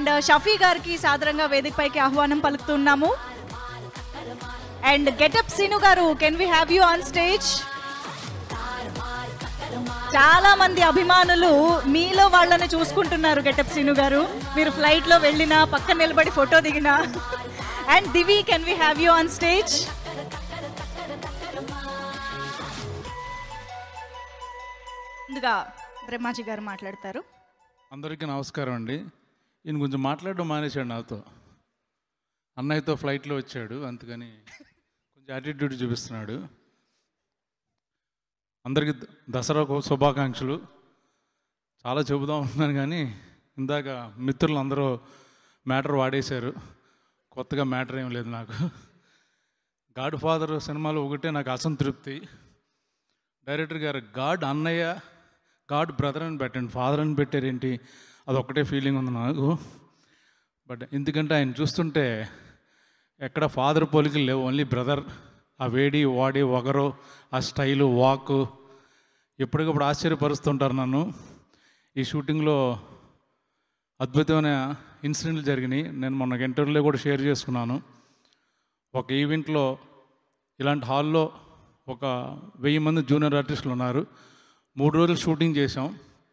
And Shafi గారికి సాదరంగా వేదికపైకి ఆహ్వానం పలుకుతున్నాము అండ్ గెటప్ సీను గారు can we have you on stage చాలా మంది అభిమానులు మీలో వాళ్ళని చూసుకుంటున్నారు గెటప్ సీను గారు మీరు ఫ్లైట్ లో వెళ్ళినా పక్కన నిలబడి ఫోటో దిగినా and Divi can we have you on stage ముందుగా బ్రహ్మాజీ గారు మాట్లాడతారు అందరికీ నమస్కారం అండి ఈయన కొంచెం మాట్లాడడం మానేశాడు నాతో అన్నయ్యతో ఫ్లైట్లో వచ్చాడు అందుకని కొంచెం యాటిట్యూడ్ చూపిస్తున్నాడు అందరికీ ద- దసరా శుభాకాంక్షలు చాలా చెబుదాం ఉన్నాను కానీ ఇందాక మిత్రులు అందరూ మ్యాటర్ వాడేశారు కొత్తగా మ్యాటర్ ఏం లేదు నాకు గాడ్ ఫాదర్ సినిమాలో ఒకటే నాకు అసంతృప్తి డైరెక్టర్ గారు గాడ్ అన్నయ్య గాడ్ బ్రదర్ అని పెట్టండి ఫాదర్ అని పెట్టారేంటి అది ఒక్కటే ఫీలింగ్ ఉంది నాకు బట్ ఎందుకంటే ఆయన చూస్తుంటే ఎక్కడ ఫాదర్ పోలికలు లేవు ఓన్లీ బ్రదర్ ఆ వేడి వాడి వగరు ఆ స్టైలు వాక్ ఎప్పటికప్పుడు ఆశ్చర్యపరుస్తుంటారు నన్ను ఈ షూటింగ్లో అద్భుతమైన ఇన్సిడెంట్లు జరిగినాయి నేను మొన్న ఇంటర్వ్యూలో కూడా షేర్ చేసుకున్నాను ఒక ఈవెంట్లో ఇలాంటి హాల్లో ఒక వెయ్యి మంది జూనియర్ ఆర్టిస్టులు ఉన్నారు మూడు రోజులు షూటింగ్ చేసాం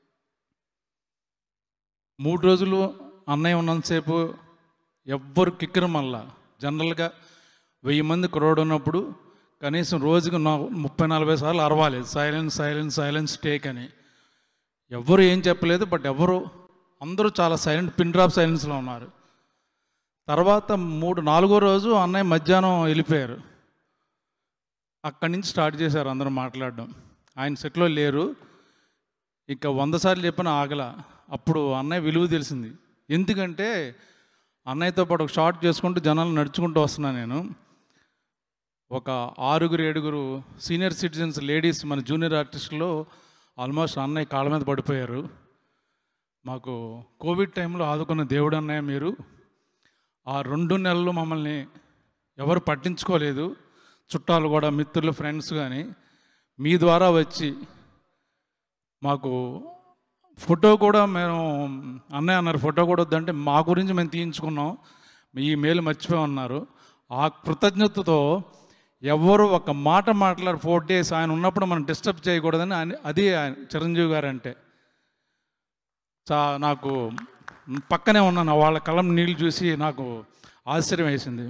మూడు రోజులు అన్నయ్య ఉన్నంతసేపు ఎవ్వరు కిక్కరు మళ్ళా జనరల్గా వెయ్యి మంది క్రౌడ్ ఉన్నప్పుడు కనీసం రోజుకు నా ముప్పై నలభై సార్లు అరవాలి సైలెన్స్ సైలెన్స్ సైలెన్స్ టేక్ అని ఎవ్వరు ఏం చెప్పలేదు బట్ ఎవరు అందరూ చాలా సైలెంట్ పిన్ డ్రాప్ సైలెన్స్లో ఉన్నారు తర్వాత మూడు నాలుగో రోజు అన్నయ్య మధ్యాహ్నం వెళ్ళిపోయారు అక్కడి నుంచి స్టార్ట్ చేశారు అందరూ మాట్లాడడం ఆయన సెట్లో లేరు ఇక వంద సార్లు చెప్పిన ఆగల అప్పుడు అన్నయ్య విలువ తెలిసింది ఎందుకంటే అన్నయ్యతో పాటు ఒక షార్ట్ చేసుకుంటూ జనాలు నడుచుకుంటూ వస్తున్నాను నేను ఒక ఆరుగురు ఏడుగురు సీనియర్ సిటిజన్స్ లేడీస్ మన జూనియర్ ఆర్టిస్టులో ఆల్మోస్ట్ అన్నయ్య కాళ్ళ మీద పడిపోయారు మాకు కోవిడ్ టైంలో ఆదుకున్న దేవుడు అన్నయ్య మీరు ఆ రెండు నెలలు మమ్మల్ని ఎవరు పట్టించుకోలేదు చుట్టాలు కూడా మిత్రులు ఫ్రెండ్స్ కానీ మీ ద్వారా వచ్చి మాకు ఫోటో కూడా మేము అన్నయ్య అన్నారు ఫోటో కూడా వద్దంటే మా గురించి మేము తీయించుకున్నాం ఈ మేలు మర్చిపోయి ఉన్నారు ఆ కృతజ్ఞతతో ఎవరు ఒక మాట మాట్లాడు ఫోర్ డేస్ ఆయన ఉన్నప్పుడు మనం డిస్టర్బ్ చేయకూడదని ఆయన- అది ఆయన చిరంజీవి గారు అంటే చా నాకు పక్కనే ఉన్నాను వాళ్ళ కలం నీళ్ళు చూసి నాకు ఆశ్చర్యం వేసింది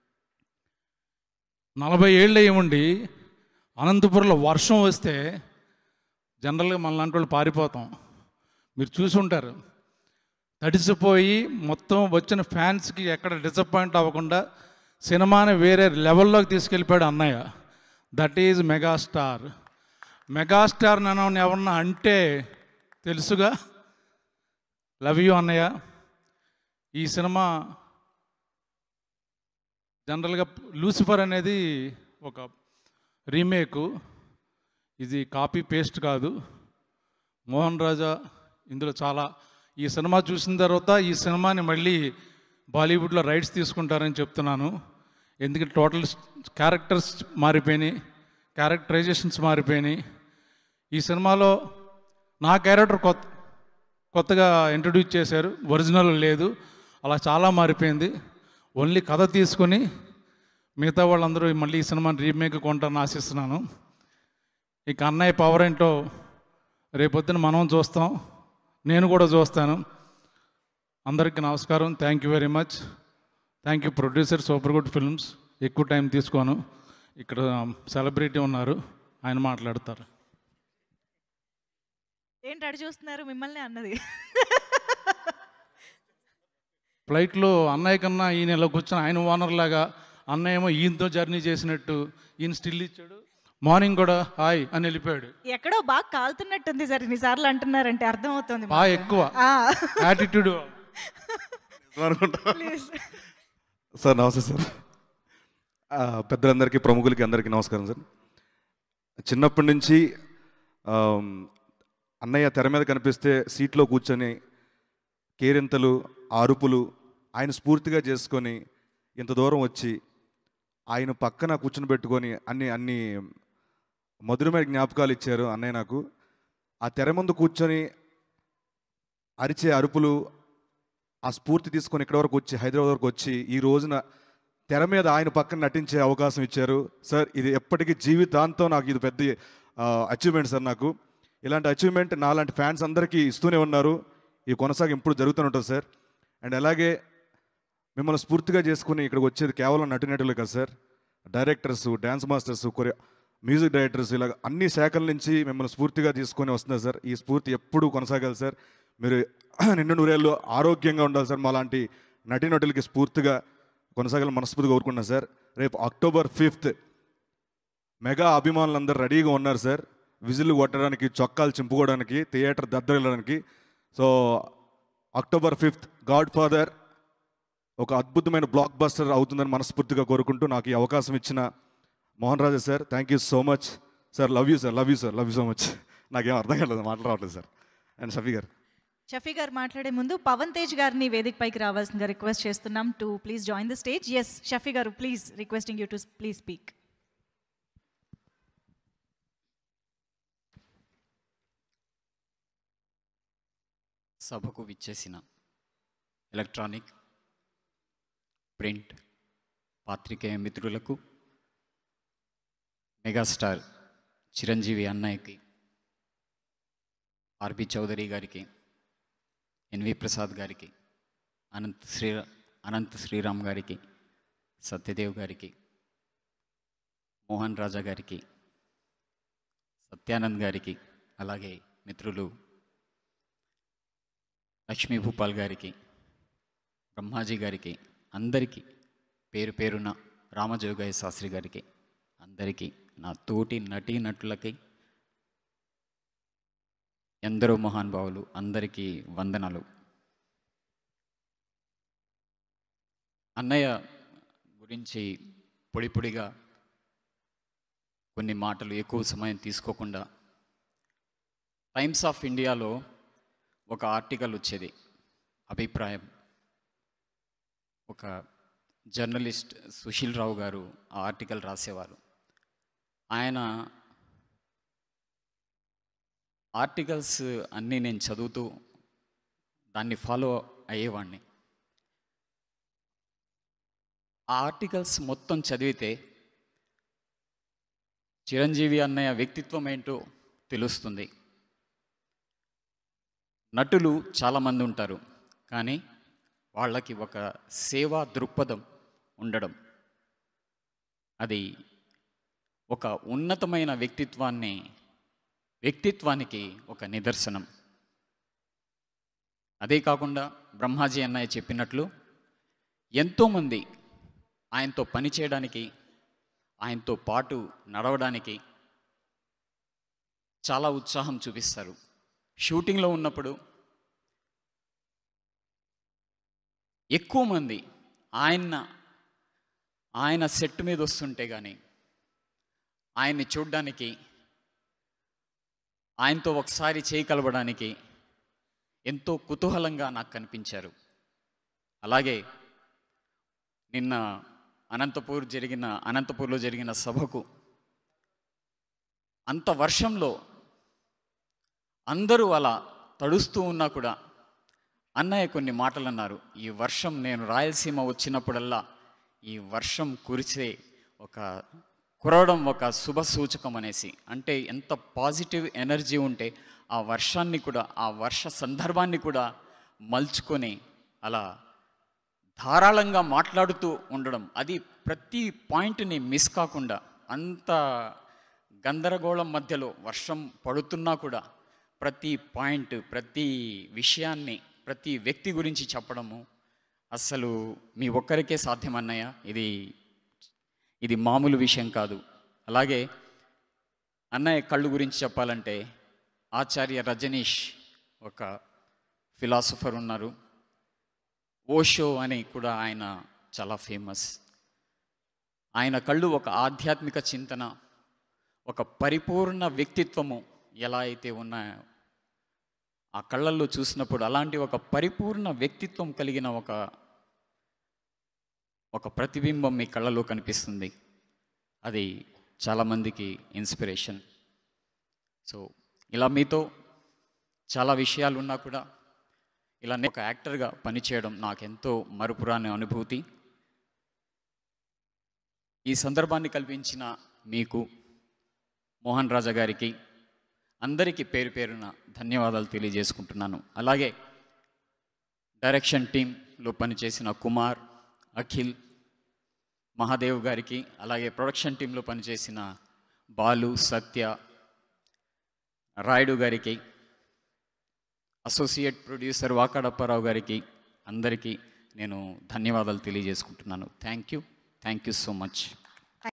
నలభై ఏళ్ళు అయ్యి అనంతపురంలో వర్షం వస్తే జనరల్గా మన లాంటి వాళ్ళు పారిపోతాం మీరు చూసి ఉంటారు తడిసిపోయి మొత్తం వచ్చిన ఫ్యాన్స్కి ఎక్కడ డిసప్పాయింట్ అవ్వకుండా సినిమాని వేరే లెవెల్లోకి తీసుకెళ్ళిపోయాడు అన్నయ్య దట్ ఈజ్ మెగాస్టార్ మెగాస్టార్ నన్ను ఎవరన్నా అంటే తెలుసుగా లవ్ యూ అన్నయ్య ఈ సినిమా జనరల్గా లూసిఫర్ అనేది ఒక రీమేకు ఇది కాపీ పేస్ట్ కాదు మోహన్ రాజా ఇందులో చాలా ఈ సినిమా చూసిన తర్వాత ఈ సినిమాని మళ్ళీ బాలీవుడ్లో రైట్స్ తీసుకుంటారని చెప్తున్నాను ఎందుకంటే టోటల్ క్యారెక్టర్స్ మారిపోయినాయి క్యారెక్టరైజేషన్స్ మారిపోయినాయి ఈ సినిమాలో నా క్యారెక్టర్ కొత్త కొత్తగా ఇంట్రడ్యూస్ చేశారు ఒరిజినల్ లేదు అలా చాలా మారిపోయింది ఓన్లీ కథ తీసుకొని మిగతా వాళ్ళందరూ మళ్ళీ ఈ సినిమాని రీమేక్ కొంటారని ఆశిస్తున్నాను ఇక అన్నయ్య పవర్ ఏంటో రేపొద్దున మనం చూస్తాం నేను కూడా చూస్తాను అందరికీ నమస్కారం thank you very much thank you producer super good films ఎక్కువ టైం తీసుకోను ఇక్కడ సెలబ్రిటీ ఉన్నారు ఆయన మాట్లాడతారు ఏంటి అడి చూస్తున్నారు మిమ్మల్ని అన్నది ఫ్లైట్లో అన్నయ్య కన్నా ఈయన ఇలా కూర్చొని ఆయన ఓనర్ లాగా అన్నయ్య ఏమో ఈయనతో జర్నీ చేసినట్టు ఈయన స్టిల్ ఇచ్చాడు మార్నింగ్ కూడా హాయ్ అని వెళ్ళిపోయాడు ఎక్కడో బాగా కాలుతున్నట్టుంది సార్ ఇన్నిసార్లు అంటున్నారంటే అర్థమవుతుంది మాకు. బాగా ఎక్కువ ఆ, యాటిట్యూడ్ అనుకుంటా ప్లీజ్ సార్ నమస్తే సార్ ఆ, పెద్దలందరికీ ప్రముఖులకి అందరికీ నమస్కారం సార్ చిన్నప్పటి నుంచి ఆమ్, అన్నయ్య తెర మీద కనిపిస్తే సీట్లో కూర్చొని కేరింతలు ఆ అరుపులు ఆయన స్ఫూర్తిగా చేసుకొని ఇంత దూరం వచ్చి ఆయన పక్కన కూర్చుని పెట్టుకొని అన్ని అన్ని మధురమైన జ్ఞాపకాలు ఇచ్చారు అన్నయ్య నాకు ఆ తెర ముందు కూర్చొని అరిచే అరుపులు ఆ స్ఫూర్తి తీసుకొని ఇక్కడ వరకు వచ్చి హైదరాబాద్ వరకు వచ్చి ఈ రోజున తెర మీద ఆయన పక్కన నటించే అవకాశం ఇచ్చారు సార్ ఇది ఎప్పటికీ జీవితాంతం నాకు ఇది పెద్ద అచీవ్మెంట్ సార్ నాకు ఇలాంటి అచీవ్మెంట్ నాలాంటి ఫ్యాన్స్ అందరికీ ఇస్తూనే ఉన్నారు ఈ కొనసాగి ఇప్పుడు జరుగుతూనే ఉంటుంది సార్ అండ్ అలాగే మిమ్మల్ని స్ఫూర్తిగా చేసుకుని ఇక్కడికి వచ్చేది కేవలం నటినటులే కదా సార్ డైరెక్టర్స్ డ్యాన్స్ మాస్టర్స్ కొరియా మ్యూజిక్ డైరెక్టర్స్ ఇలా అన్ని శాఖల నుంచి మిమ్మల్ని స్ఫూర్తిగా తీసుకొని వస్తున్నారు సార్ ఈ స్ఫూర్తి ఎప్పుడూ కొనసాగాలి సార్ మీరు నిండు నూరేళ్ళు ఆరోగ్యంగా ఉండాలి సార్ మా లాంటి నటీనటులకి స్ఫూర్తిగా కొనసాగాలని మనస్ఫూర్తిగా కోరుకుంటున్నాను సార్ రేపు అక్టోబర్ ఫిఫ్త్ మెగా అభిమానులందరూ రెడీగా ఉన్నారు సార్ విజిల్ కొట్టడానికి చొక్కాలు చింపుకోవడానికి థియేటర్ దద్దరిల్లడానికి so October fifth god father ఒక అద్భుతమైన బ్లాక్ బస్టర్ అవుతుందని మనస్ఫూర్తిగా కోరుకుంటూ నాకు ఈ అవకాశం ఇచ్చిన Mohan Raja sir thank you so much sir love you sir love you sir love you so much నాకేం అర్థం కాలేదు మాట్లాడలేదు సార్ అండ్ షఫీ గారు షఫీ గారు మాట్లాడే ముందు పవన్ తేజ్ గారిని వేదికపైకి రావాల్సిందిగా రిక్వెస్ట్ చేస్తున్నాం to please join the stage S Shafi గారు please requesting you to please speak సభకు విచ్చేసిన ఎలక్ట్రానిక్ ప్రింట్ పాత్రికేయ మిత్రులకు మెగాస్టార్ చిరంజీవి అన్నయ్యకి ఆర్బి చౌదరి గారికి ఎన్వి ప్రసాద్ గారికి అనంత్ శ్రీ అనంత్ శ్రీరామ్ గారికి సత్యదేవ్ గారికి మోహన్ రాజా గారికి సత్యానంద్ గారికి అలాగే మిత్రులు లక్ష్మీ భూపాల్ గారికి బ్రహ్మాజీ గారికి అందరికీ పేరు పేరున రామజోగయ్య శాస్త్రి గారికి అందరికీ నా తోటి నటీ నటులకి ఎందరో మహానుభావులు అందరికీ వందనాలు అన్నయ్య గురించి పొడి పొడిగా కొన్ని మాటలు ఎక్కువ సమయం తీసుకోకుండా టైమ్స్ ఆఫ్ ఇండియాలో ఒక ఆర్టికల్ వచ్చేది అభిప్రాయం ఒక జర్నలిస్ట్ సుశీల్ రావు గారు ఆ ఆర్టికల్ రాసేవారు ఆయన ఆర్టికల్స్ అన్నీ నేను చదువుతూ దాన్ని ఫాలో అయ్యేవాడిని ఆ ఆర్టికల్స్ మొత్తం చదివితే చిరంజీవి అన్నయ్య వ్యక్తిత్వం ఏంటో తెలుస్తుంది నటులు చాలామంది ఉంటారు కానీ వాళ్ళకి ఒక సేవా దృక్పథం ఉండడం అది ఒక ఉన్నతమైన వ్యక్తిత్వాన్ని వ్యక్తిత్వానికి ఒక నిదర్శనం అదే కాకుండా బ్రహ్మాజీ అన్నయ్య చెప్పినట్లు ఎంతోమంది ఆయనతో పని చేయడానికి ఆయనతో పాటు నడవడానికి చాలా ఉత్సాహం చూపిస్తారు షూటింగ్లో ఉన్నప్పుడు ఎక్కువ మంది ఆయన ఆయన సెట్ మీద వస్తుంటే కానీ ఆయన్ని చూడ్డానికి ఆయనతో ఒకసారి చేయి కలవడానికి ఎంతో కుతూహలంగా నాకు కనిపించారు అలాగే నిన్న అనంతపూర్ జరిగిన అనంతపూర్లో జరిగిన సభకు అంత వర్షంలో అందరూ అలా తడుస్తూ ఉన్నా కూడా అన్నయ్య కొన్ని మాటలు అన్నారు ఈ వర్షం నేను రాయలసీమ వచ్చినప్పుడల్లా ఈ వర్షం కురిసే ఒక కురవడం ఒక శుభ సూచకం అనేసి అంటే ఎంత పాజిటివ్ ఎనర్జీ ఉంటే ఆ వర్షాన్ని కూడా ఆ వర్ష సందర్భాన్ని కూడా మలుచుకొని అలా ధారాళంగా మాట్లాడుతూ ఉండడం అది ప్రతి పాయింట్ని మిస్ కాకుండా అంత గందరగోళం మధ్యలో వర్షం పడుతున్నా కూడా ప్రతి పాయింట్ ప్రతి విషయాన్ని ప్రతి వ్యక్తి గురించి చెప్పడము అస్సలు మీ ఒక్కరికే సాధ్యమన్నయ్య ఇది ఇది మామూలు విషయం కాదు అలాగే అన్నయ్య కళ్ళు గురించి చెప్పాలంటే ఆచార్య రజనీష్ ఒక ఫిలాసఫర్ ఉన్నారు ఓషో అని కూడా ఆయన చాలా ఫేమస్ ఆయన కళ్ళు ఒక ఆధ్యాత్మిక చింతన ఒక పరిపూర్ణ వ్యక్తిత్వము ఎలా అయితే ఉన్నాయో ఆ కళ్ళల్లో చూసినప్పుడు అలాంటి ఒక పరిపూర్ణ వ్యక్తిత్వం కలిగిన ఒక ఒక ప్రతిబింబం మీ కళ్ళలో కనిపిస్తుంది అది చాలామందికి ఇన్స్పిరేషన్ సో ఇలా మీతో చాలా విషయాలు ఉన్నా కూడా ఇలా నేను ఒక యాక్టర్గా పనిచేయడం నాకెంతో మరుపురాని అనుభూతి ఈ సందర్భాన్ని కల్పించిన మీకు మోహన్ రాజా గారికి అందరికీ పేరు పేరున ధన్యవాదాలు తెలియజేసుకుంటున్నాను అలాగే డైరెక్షన్ టీంలో పనిచేసిన కుమార్ అఖిల్ మహాదేవ్ గారికి అలాగే ప్రొడక్షన్ టీంలో పనిచేసిన బాలు సత్య రాయుడు గారికి అసోసియేట్ ప్రొడ్యూసర్ వాకాడప్పారావు గారికి అందరికీ నేను ధన్యవాదాలు తెలియజేసుకుంటున్నాను thank you thank you so much